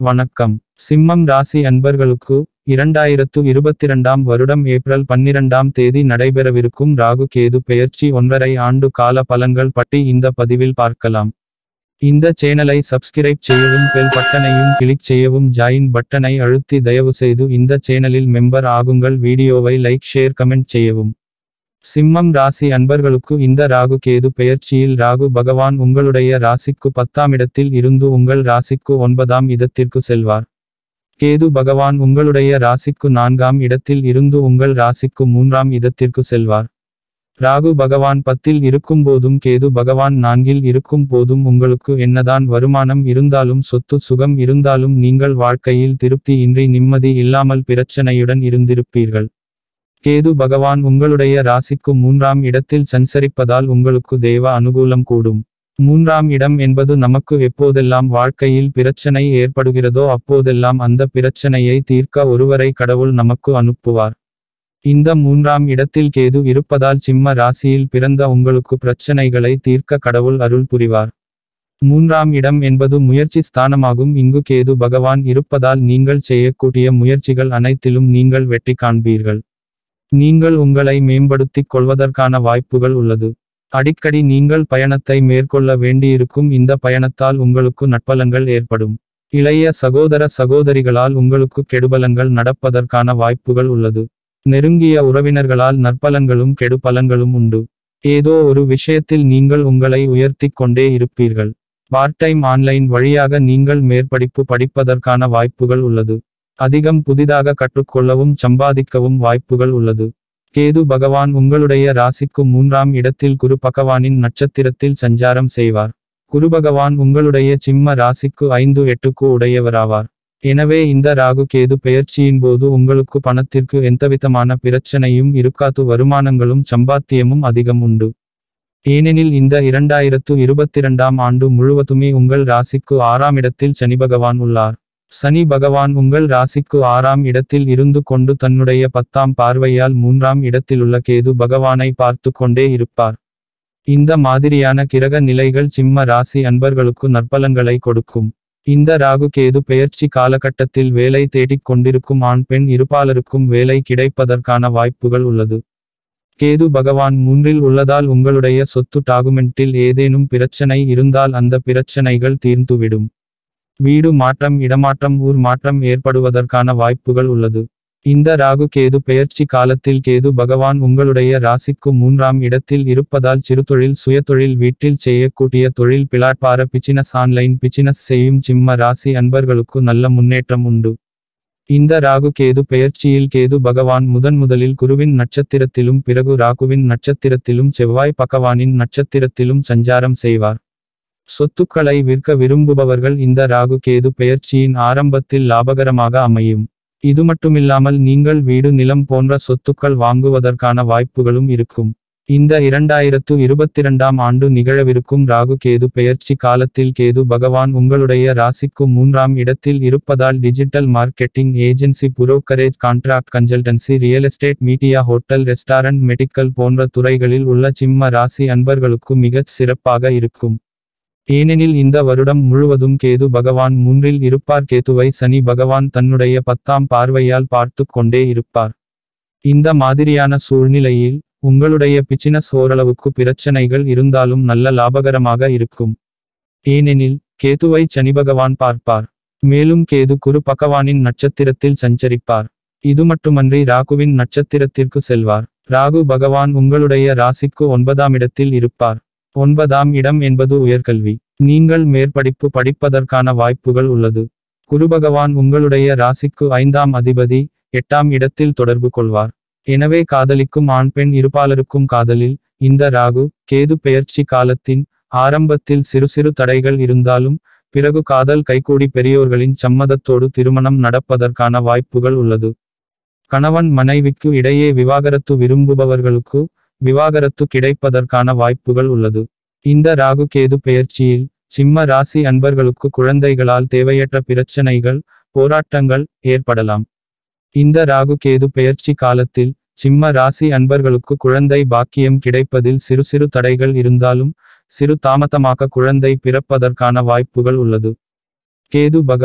வணக்கம் சிம்மம் ராசி அன்பர்களுக்கு இரண்டாயிரத்து இருபத்திரண்டாம் வருடம் ஏப்ரல் பன்னிரண்டாம் தேதி நடைபெறவிருக்கும் ராகு கேது பெயர்ச்சி ஒன்றரை ஆண்டு கால பலன்கள் பற்றி இந்த பதிவில் பார்க்கலாம் இந்த சேனலை சப்ஸ்கிரைப் செய்யவும் பெல் பட்டனையும் கிளிக் செய்யவும் ஜாயின் பட்டனை அழுத்தி தயவு செய்து இந்த சேனலில் மெம்பர் ஆகுங்கள் வீடியோவை லைக் ஷேர் கமெண்ட் செய்யவும் சிம்மம் ராசி அன்பர்களுக்கு இந்த ராகு கேது பெயர்ச்சியில் ராகு பகவான் உங்களுடைய ராசிக்கு பத்தாம் இடத்தில் இருந்து உங்கள் ராசிக்கு ஒன்பதாம் இடத்திற்கு செல்வார் கேது பகவான் உங்களுடைய ராசிக்கு நான்காம் இடத்தில் இருந்து உங்கள் ராசிக்கு மூன்றாம் இடத்திற்கு செல்வார் ராகு பகவான் பத்தில் இருக்கும்போதும் கேது பகவான் நான்கில் இருக்கும் போதும் உங்களுக்கு என்னதான் வருமானம் இருந்தாலும் சொத்து சுகம் இருந்தாலும் நீங்கள் வாழ்க்கையில் திருப்தி இன்றி நிம்மதி இல்லாமல் பிரச்சனையுடன் இருந்திருப்பீர்கள் கேது பகவான் உங்களுடைய ராசிக்கு மூன்றாம் இடத்தில் சஞ்சரிப்பதால் உங்களுக்கு தேவ அனுகூலம் கூடும் மூன்றாம் இடம் என்பது நமக்கு எப்போதெல்லாம் வாழ்க்கையில் பிரச்சனை ஏற்படுகிறதோ அப்போதெல்லாம் அந்த பிரச்சனையை தீர்க்க ஒருவரை கடவுள் நமக்கு அனுப்புவார் இந்த மூன்றாம் இடத்தில் கேது இருப்பதால் சிம்ம ராசியில் பிறந்த உங்களுக்கு பிரச்சனைகளை தீர்க்க கடவுள் அருள் புரிவார் மூன்றாம் இடம் என்பது முயற்சி ஸ்தானமாகும் இங்கு கேது பகவான் இருப்பதால் நீங்கள் செய்யக்கூடிய முயற்சிகள் அனைத்திலும் நீங்கள் வெற்றி காண்பீர்கள் நீங்கள் உங்களை மேம்படுத்திக் கொள்வதற்கான வாய்ப்புகள் உள்ளது அடிக்கடி நீங்கள் பயணத்தை மேற்கொள்ள வேண்டியிருக்கும் இந்த பயணத்தால் உங்களுக்கு நட்பலன்கள் ஏற்படும் இளைய சகோதர சகோதரிகளால் உங்களுக்கு கெடுபலன்கள் நடப்பதற்கான வாய்ப்புகள் உள்ளது நெருங்கிய உறவினர்களால் நற்பலன்களும் கெடுபலன்களும் உண்டு ஏதோ ஒரு விஷயத்தில் நீங்கள் உங்களை உயர்த்திக் கொண்டே இருப்பீர்கள் பார்ட் டைம் ஆன்லைன் வழியாக நீங்கள் மேற்படிப்பு படிப்பதற்கான வாய்ப்புகள் உள்ளது அதிகம் புதிதாக கற்றுக்கொள்ளவும் சம்பாதிக்கவும் வாய்ப்புகள் உள்ளது கேது பகவான் உங்களுடைய ராசிக்கு மூன்றாம் இடத்தில் குரு பகவானின் நட்சத்திரத்தில் சஞ்சாரம் செய்வார் குரு பகவான் உங்களுடைய சிம்ம ராசிக்கு ஐந்து எட்டுக்கு உடையவராவார் எனவே இந்த ராகு கேது பெயர்ச்சியின் போது உங்களுக்கு பணத்திற்கு எந்தவிதமான பிரச்சனையும் இருக்காது வருமானங்களும் சம்பாத்தியமும் அதிகம் உண்டு ஏனெனில் இந்த இரண்டாயிரத்து இருபத்திரண்டாம் ஆண்டு முழுவதுமே உங்கள் ராசிக்கு ஆறாம் இடத்தில் சனி பகவான் உள்ளார் சனி பகவான் உங்கள் ராசிக்கு ஆறாம் இடத்தில் இருந்து கொண்டு தன்னுடைய பத்தாம் பார்வையால் மூன்றாம் இடத்திலுள்ள கேது பகவானை பார்த்து கொண்டே இருப்பார் இந்த மாதிரியான கிரக நிலைகள் சிம்ம ராசி அன்பர்களுக்கு நற்பலன்களை கொடுக்கும் இந்த ராகு கேது பெயர்ச்சி காலகட்டத்தில் வேலை தேடிக் கொண்டிருக்கும் ஆண் பெண் இருப்பாளருக்கும் வேலை கிடைப்பதற்கான வாய்ப்புகள் உள்ளது கேது பகவான் மூன்றில் உள்ளதால் உங்களுடைய சொத்து டாகுமெண்டில் ஏதேனும் பிரச்சனை இருந்தால் அந்த பிரச்சனைகள் தீர்ந்துவிடும் வீடு மாற்றம் இடமாற்றம் ஊர் மாற்றம் ஏற்படுவதற்கான வாய்ப்புகள் உள்ளது இந்த ராகு கேது பெயர்ச்சி காலத்தில் கேது பகவான் உங்களுடைய ராசிக்கு மூன்றாம் இடத்தில் இருப்பதால் சிறுதொழில் சுயதொழில் வீட்டில் செய்யக்கூடிய தொழில் பிளாட்பார பிச்சினஸ் ஆன்லைன் பிச்சினஸ் செய்யும் சிம்ம ராசி அன்பர்களுக்கு நல்ல முன்னேற்றம் உண்டு இந்த ராகு கேது பெயர்ச்சியில் கேது பகவான் முதன் முதலில் குருவின் நட்சத்திரத்திலும் பிறகு ராகுவின் நட்சத்திரத்திலும் செவ்வாய் பகவானின் நட்சத்திரத்திலும் சஞ்சாரம் செய்வார் சொத்துக்களை விற்க விரும்புபவர்கள் இந்த ராகு கேது பெயர்ச்சியின் ஆரம்பத்தில் லாபகரமாக அமையும் இது மட்டுமில்லாமல் நீங்கள் வீடு நிலம் போன்ற சொத்துக்கள் வாங்குவதற்கான வாய்ப்புகளும் இருக்கும் இந்த இரண்டாயிரத்து இருபத்திரண்டாம் ஆண்டு நிகழவிருக்கும் ராகு கேது பெயர்ச்சி காலத்தில் கேது பகவான் உங்களுடைய ராசிக்கு மூன்றாம் இடத்தில் இருப்பதால் digital marketing agency brokerage contract consultancy real estate media hotel restaurant medical போன்ற துறைகளில் உள்ள சிம்ம ராசி அன்பர்களுக்கு மிகச் சிறப்பாக இருக்கும் ஏனெனில் இந்த வருடம் முழுவதும் கேது பகவான் மூன்றில் இருப்பார் கேதுவை சனி பகவான் தன்னுடைய பத்தாம் பார்வையால் பார்த்து கொண்டே இருப்பார் இந்த மாதிரியான சூழ்நிலையில் உங்களுடைய பிச்சினஸ் ஓரளவுக்கு பிரச்சனைகள் இருந்தாலும் நல்ல லாபகரமாக இருக்கும் ஏனெனில் கேதுவை சனி பகவான் பார்ப்பார் மேலும் கேது குரு பகவானின் நட்சத்திரத்தில் சஞ்சரிப்பார் இது மட்டுமன்றி ராகுவின் நட்சத்திரத்திற்கு செல்வார் ராகு பகவான் உங்களுடைய ராசிக்கு ஒன்பதாம் இடத்தில் இருப்பார் ஒன்பதாம் இடம் என்பது உயர்கல்வி நீங்கள் மேற்படிப்பு படிப்பதற்கான வாய்ப்புகள் உள்ளது குரு பகவான் உங்களுடைய ராசிக்கு ஐந்தாம் அதிபதி எட்டாம் இடத்தில் தொடர்பு கொள்வார் எனவே காதலிக்கும் ஆண் பெண் இருப்பாளருக்கும் காதலில் இந்த ராகு கேது பெயர்ச்சி காலத்தின் ஆரம்பத்தில் சிறு சிறு தடைகள் இருந்தாலும் பிறகு காதல் கைகூடி பெரியோர்களின் சம்மதத்தோடு திருமணம் நடப்பதற்கான வாய்ப்புகள் உள்ளது கணவன் மனைவிக்கு இடையே விவாகரத்து விரும்புபவர்களுக்கு விவாகரத்து கிடைப்பதற்கான வாய்ப்புகள் உள்ளது இந்த ராகு கேது பெயர்ச்சியில் சிம்ம ராசி அன்பர்களுக்கு குழந்தைகளால் தேவையற்ற பிரச்சனைகள் போராட்டங்கள் ஏற்படலாம் இந்த ராகு கேது பெயர்ச்சி காலத்தில் சிம்ம ராசி அன்பர்களுக்கு குழந்தை பாக்கியம் கிடைப்பதில் சிறு சிறு தடைகள் இருந்தாலும் சிறு தாமதமாக குழந்தை பிறப்பதற்கான வாய்ப்புகள் உள்ளது கேது பகவான்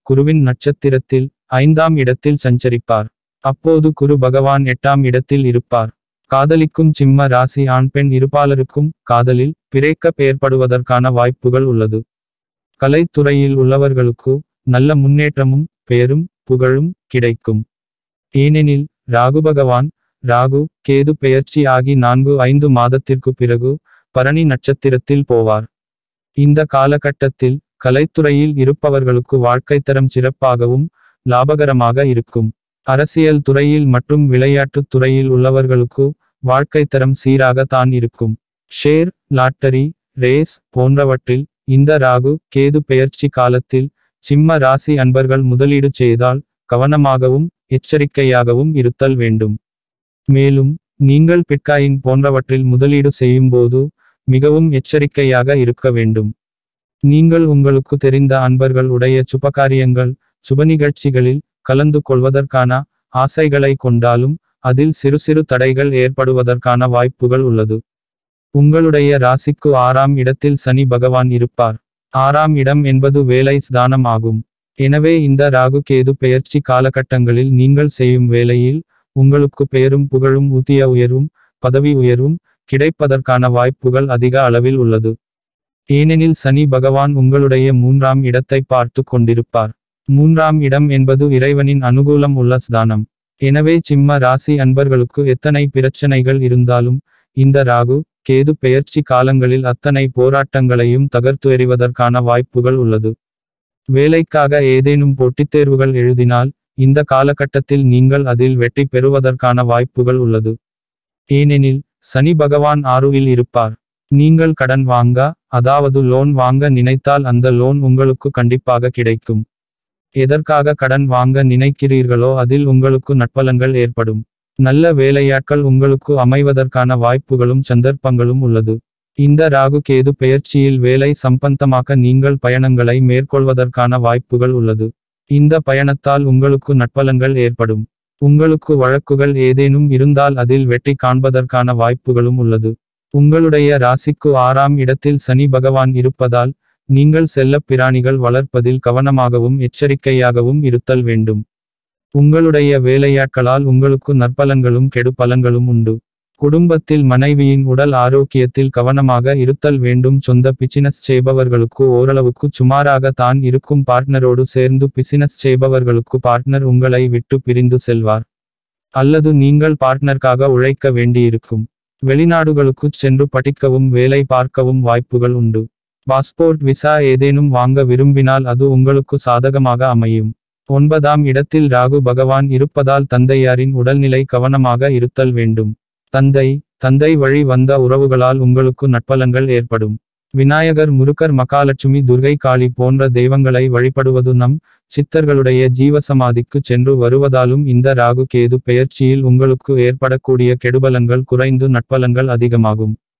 குருவின் நட்சத்திரத்தில் ஐந்தாம் இடத்தில் சஞ்சரிப்பார் அப்போது குரு பகவான் எட்டாம் இடத்தில் இருப்பார் காதலிக்கும் சிம்ம ராசி ஆண் பெண் இருபாலருக்கும் காதலில் பிரேக்கப் ஏற்படுவதற்கான வாய்ப்புகள் உள்ளது கலைத்துறையில் உள்ளவர்களுக்கு நல்ல முன்னேற்றமும் பெயரும் புகழும் கிடைக்கும் ஏனெனில் ராகு பகவான் ராகு கேது பெயர்ச்சி ஆகி நான்கு ஐந்து மாதத்திற்கு பிறகு பரணி நட்சத்திரத்தில் போவார் இந்த காலகட்டத்தில் கலைத்துறையில் இருப்பவர்களுக்கு வாழ்க்கைத்தரம் சிறப்பாகவும் லாபகரமாக இருக்கும் அரசியல் துறையில் மற்றும் விளையாட்டுத் துறையில் உள்ளவர்களுக்கு வாழ்க்கைத்தரம் சீராக தான் இருக்கும் ஷேர் லாட்டரி ரேஸ் போன்றவற்றில் இந்த ராகு கேது பெயர்ச்சி காலத்தில் சிம்ம ராசி அன்பர்கள் முதலீடு செய்தால் கவனமாகவும் எச்சரிக்கையாகவும் இருத்தல் வேண்டும் மேலும் நீங்கள் பிட்காயின் போன்றவற்றில் முதலீடு செய்யும்போது மிகவும் எச்சரிக்கையாக இருக்க வேண்டும் நீங்கள் உங்களுக்கு தெரிந்த அன்பர்கள் உடைய சுபகாரியங்கள் சுப நிகழ்ச்சிகளில் கலந்து கொள்வதற்கான ஆசைகளை கொண்டாலும் அதில் சிறு சிறு தடைகள் ஏற்படுவதற்கான வாய்ப்புகள் உள்ளது உங்களுடைய ராசிக்கு ஆறாம் இடத்தில் சனி பகவான் இருப்பார் ஆறாம் இடம் என்பது வேலை ஸ்தானம் ஆகும் எனவே இந்த ராகு கேது பெயர்ச்சி காலகட்டங்களில் நீங்கள் செய்யும் வேலையில் உங்களுக்கு பெயரும் புகழும் ஊதிய உயர்வும் பதவி உயர்வும் கிடைப்பதற்கான வாய்ப்புகள் அதிக அளவில் உள்ளது ஏனெனில் சனி பகவான் உங்களுடைய மூன்றாம் இடத்தை பார்த்து கொண்டிருப்பார் மூன்றாம் இடம் என்பது இறைவனின் அனுகூலம் உள்ள ஸ்தானம் எனவே சிம்ம ராசி அன்பர்களுக்கு எத்தனை பிரச்சனைகள் இருந்தாலும் இந்த ராகு கேது பெயர்ச்சி காலங்களில் அத்தனை போராட்டங்களையும் தகர்த்து எறிவதற்கான வாய்ப்புகள் உள்ளது வேலைக்காக ஏதேனும் போட்டித் தேர்வுகள் எழுதினால் இந்த காலகட்டத்தில் நீங்கள் அதில் வெற்றி பெறுவதற்கான வாய்ப்புகள் உள்ளது ஏனெனில் சனி பகவான் ஆறுவில் இருப்பார் நீங்கள் கடன் வாங்க அதாவது லோன் வாங்க நினைத்தால் அந்த லோன் உங்களுக்கு கண்டிப்பாக கிடைக்கும் எதற்காக கடன் வாங்க நினைக்கிறீர்களோ அதில் உங்களுக்கு நட்பலன்கள் ஏற்படும் நல்ல வேலையாட்கள் உங்களுக்கு அமைவதற்கான வாய்ப்புகளும் சந்தர்ப்பங்களும் உள்ளது இந்த ராகு கேது பெயர்ச்சியில் வேலை சம்பந்தமாக நீங்கள் பயணங்களை மேற்கொள்வதற்கான வாய்ப்புகள் உள்ளது இந்த பயணத்தால் உங்களுக்கு நட்பலன்கள் ஏற்படும் உங்களுக்கு வழக்குகள் ஏதேனும் இருந்தால் அதில் வெற்றி காண்பதற்கான வாய்ப்புகளும் உள்ளது உங்களுடைய ராசிக்கு ஆறாம் இடத்தில் சனி பகவான் இருப்பதால் நீங்கள் செல்லப் பிராணிகள் வளர்ப்பதில் கவனமாகவும் எச்சரிக்கையாகவும் இருத்தல் வேண்டும் உங்களுடைய வேலையாட்களால் உங்களுக்கு நற்பலன்களும் கெடு பலன்களும் உண்டு குடும்பத்தில் மனைவியின் உடல் ஆரோக்கியத்தில் கவனமாக இருத்தல் வேண்டும் சொந்த பிசினஸ் செய்பவர்களுக்கு ஓரளவுக்கு சுமாராக தான் இருக்கும் பார்ட்னரோடு சேர்ந்து பிசினஸ் செய்பவர்களுக்கு பார்ட்னர் உங்களை விட்டு பிரிந்து செல்வார் அல்லது நீங்கள் பார்ட்னருக்காக உழைக்க வேண்டியிருக்கும் வெளிநாடுகளுக்கு சென்று படிக்கவும் வேலை பார்க்கவும் வாய்ப்புகள் உண்டு பாஸ்போர்ட் விசா ஏதேனும் வாங்க விரும்பினால் அது உங்களுக்கு சாதகமாக அமையும் ஒன்பதாம் இடத்தில் ராகு பகவான் இருப்பதால் தந்தையாரின் உடல்நிலை கவனமாக இருத்தல் வேண்டும் தந்தை தந்தை வழி வந்த உறவுகளால் உங்களுக்கு நட்பலன்கள் ஏற்படும் விநாயகர் முருகர் மகாலட்சுமி துர்கை காளி போன்ற தெய்வங்களை வழிபடுவது நம் சித்தர்களுடைய ஜீவசமாதிக்கு சென்று வருவதாலும் இந்த ராகு கேது பெயர்ச்சியில் உங்களுக்கு ஏற்படக்கூடிய கெடுபலன்கள் குறைந்து நட்பலன்கள் அதிகமாகும்